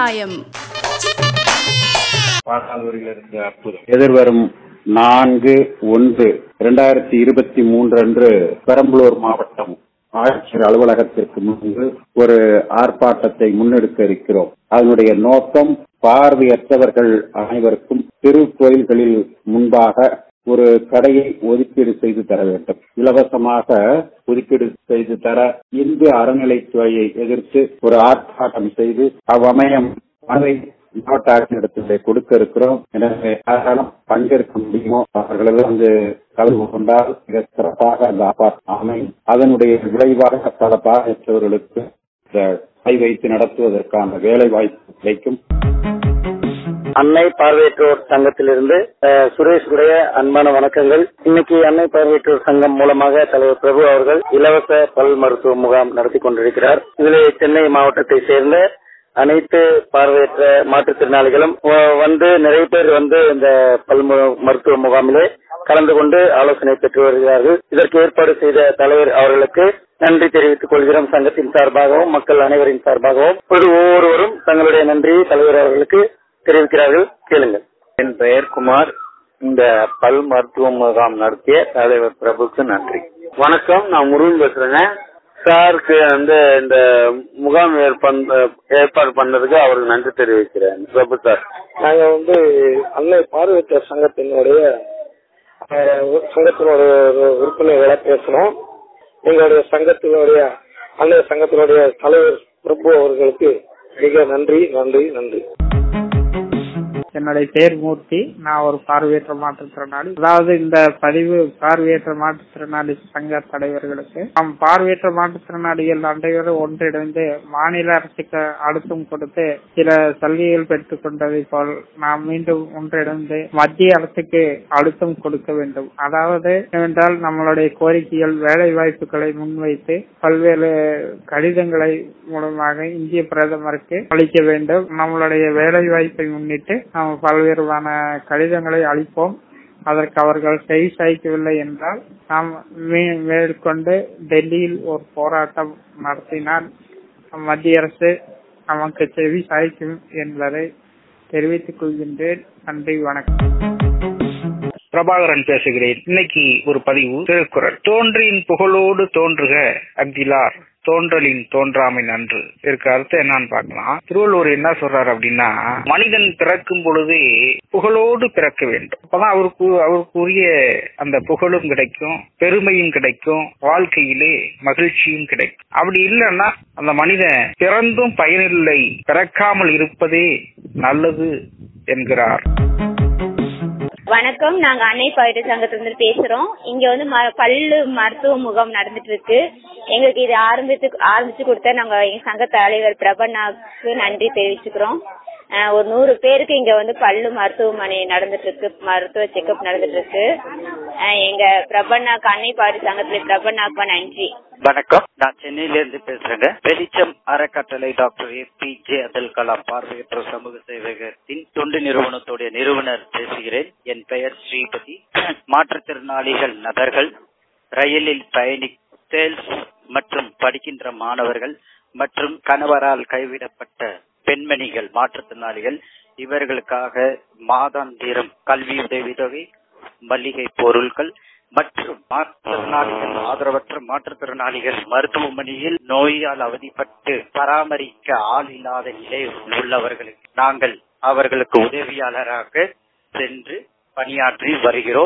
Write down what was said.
நியாயம் பாடாதவர்களிருந்து அற்புதம் எதிர்வரும் நான்கு ஒன்று இரண்டாயிரத்தி இருபத்தி மூன்று அன்று பெரம்பலூர் மாவட்டம் ஆட்சியர் அலுவலகத்திற்கு முன்பு ஒரு ஆர்ப்பாட்டத்தை முன்னெடுக்க இருக்கிறோம் அதனுடைய நோக்கம் பார்வையற்றவர்கள் அனைவருக்கும் திருக்கோயில்களில் முன்பாக ஒரு கடையை ஒதுக்கீடு செய்து தர வேண்டும் இலவசமாக ஒதுக்கீடு செய்து தர இந்து அறநிலைத்துறையை எதிர்த்து ஒரு ஆர்ப்பாட்டம் செய்து அவ்வமயம் மனுவை மாவட்ட ஆட்சியரிடத்திலே கொடுக்க இருக்கிறோம் எனவே யாரெல்லாம் பங்கேற்க முடியுமோ அவர்களெல்லாம் வந்து கலந்து கொண்டால் மிக சிறப்பாக அந்த ஆர்ப்பாட்டம் அமையும் அதனுடைய விளைவாக பல பார்வையற்றவர்களுக்கு இந்த கை வைத்து நடத்துவதற்கான வேலை வாய்ப்பு கிடைக்கும் அன்னை பார்வையற்றோர் சங்கத்திலிருந்து அஹ், சுரேஷ் உடைய அன்பான வணக்கங்கள் இன்னைக்கு அன்னை பார்வையற்றோர் சங்கம் மூலமாக தலைவர் பிரபு அவர்கள் இலவச பல் மருத்துவ முகாம் நடத்தி கொண்டிருக்கிறார் இதில் சென்னை மாவட்டத்தை சேர்ந்த அனைத்து பார்வையற்ற மாற்றுத்திறனாளிகளும் வ- வந்து நிறைய பேர் வந்து இந்த பல் மு- மருத்துவ முகாமிலே கலந்து கொண்டு ஆலோசனை பெற்று வருகிறார்கள் இதற்கு ஏற்பாடு செய்த தலைவர் அவர்களுக்கு நன்றி தெரிவித்துக் கொள்கிறோம் சங்கத்தின் சார்பாகவும் மக்கள் அனைவரின் சார்பாகவும் ஒரு ஒவ்வொருவரும் தங்களுடைய நன்றியை தலைவர் அவர்களுக்கு தெரிவிக்கிறார்கள் கேளுங்கள் என் பெயர் குமார் இந்த பல் மருத்துவ முகாம் நடத்திய தலைவர் பிரபுக்கு நன்றி வணக்கம் நான் முருகன் பேசுறேங்க சாருக்கு வந்து இந்த முகாம் ஏற்பந்த ஏற்பாடு பண்ணதுக்கு அவருக்கு நன்றி தெரிவிக்கிறேன் பிரபு சார் நாங்க வந்து அன்னை பார்வையற்ற சங்கத்தினுடைய அஹ், சங்கத்தினுடைய ஒரு உறுப்பினர்களை பேசுறோம் எங்களுடைய சங்கத்தினுடைய அன்னை சங்கத்தினுடைய தலைவர் பிரபு அவர்களுக்கு மிக நன்றி நன்றி நன்றி என்னுடைய பேர் மூர்த்தி நான் ஒரு பார்வையற்ற மாற்றுத்திறனாளி அதாவது இந்த பதிவு பார்வையற்ற மாற்றுத்திறனாளி சங்க தலைவர்களுக்கு நம் பார்வையற்ற மாற்றுத்திறனாளிகள் அனைவரும் ஒன்றிணைந்து மாநில அரசுக்கு அழுத்தம் கொடுத்து சில சலுகைகள் பெற்றுக் கொண்டதை போல் நாம் மீண்டும் ஒன்றிணைந்து மத்திய அரசுக்கு அழுத்தம் கொடுக்க வேண்டும் அதாவது என்னவென்றால் நம்மளுடைய கோரிக்கைகள் வேலை வாய்ப்புகளை முன்வைத்து பல்வேறு கடிதங்களை மூலமாக இந்திய பிரதமருக்கு அளிக்க வேண்டும் நம்மளுடைய வேலை வாய்ப்பை முன்னிட்டு நாம் பல்வேறுமான கடிதங்களை அளிப்போம் அதற்கு அவர்கள் செவி சாய்க்கவில்லை என்றால் நாம் மே- மேற்கொண்டு டெல்லியில் ஒரு போராட்டம் நடத்தினால் மத்திய அரசு நமக்கு செவி சாய்க்கும் என்பதை தெரிவித்துக் கொள்கின்றேன் நன்றி வணக்கம் பிரபாகரன் பேசுகிறேன் இன்னைக்கு ஒரு பதிவு திருக்குறள் தோன்றின் புகழோடு தோன்றுக அக்திலார் தோன்றலின் தோன்றாமை நன்று இதற்கு அர்த்தம் என்னன்னு பார்க்கலாம் திருவள்ளுவர் என்ன சொல்றாரு அப்படின்னா மனிதன் பிறக்கும் பொழுதே புகழோடு பிறக்க வேண்டும் அப்பதான் அவருக்கு அவருக்குரிய அந்த புகழும் கிடைக்கும் பெருமையும் கிடைக்கும் வாழ்க்கையிலே மகிழ்ச்சியும் கிடைக்கும் அப்படி இல்லைன்னா அந்த மனிதன் பிறந்தும் பயனில்லை பிறக்காமல் இருப்பதே நல்லது என்கிறார் வணக்கம் நாங்க அன்னை பாயிட்டு சங்கத்துல பேசுறோம் இங்க வந்து ம- பல்லு மருத்துவ முகாம் நடந்துட்டு இருக்கு எங்களுக்கு இது ஆரம்பித்து ஆரம்பிச்சு கொடுத்த நாங்க எங்க சங்க தலைவர் பிரபன்னாக்கு நன்றி தெரிவிச்சுக்கிறோம் அஹ் ஒரு நூறு பேருக்கு இங்க வந்து பல்லு மருத்துவமனை நடந்துட்டு இருக்கு மருத்துவ செக்அப் நடந்துட்டு இருக்கு அஹ் எங்க பிரபன்னாக்கு அன்னை பாயிட்டு சங்கத்துல பிரபன்னாக்கு நன்றி வணக்கம் நான் சென்னையில இருந்து பேசுறேங்க வெளிச்சம் அறக்கட்டளை doctor A P J Abdul Kalam பார்வையற்ற சமூக சேவகத்தின் தொண்டு நிறுவனத்துடைய நிறுவனர் பேசுகிறேன் என் பெயர் ஸ்ரீபதி மாற்றுத்திறனாளிகள் நபர்கள் ரயிலில் பயணி சேல்ஸ் மற்றும் படிக்கின்ற மாணவர்கள் மற்றும் கணவரால் கைவிடப்பட்ட பெண்மணிகள் மாற்றுத்திறனாளிகள் இவர்களுக்காக மாதாந்திரம் கல்வி உதவித்தொகை மளிகை பொருட்கள் மற்றும் மாற்றுத்திறனாளிகள் ஆதரவற்ற மாற்றுத்திறனாளிகள் மருத்துவமனையில் நோயால் அவதிப்பட்டு பராமரிக்க ஆள் இல்லாத நிலை உள்ளவர்களுக்கு நாங்கள் அவர்களுக்கு உதவியாளராக சென்று பணியாற்றி வருகிறோம்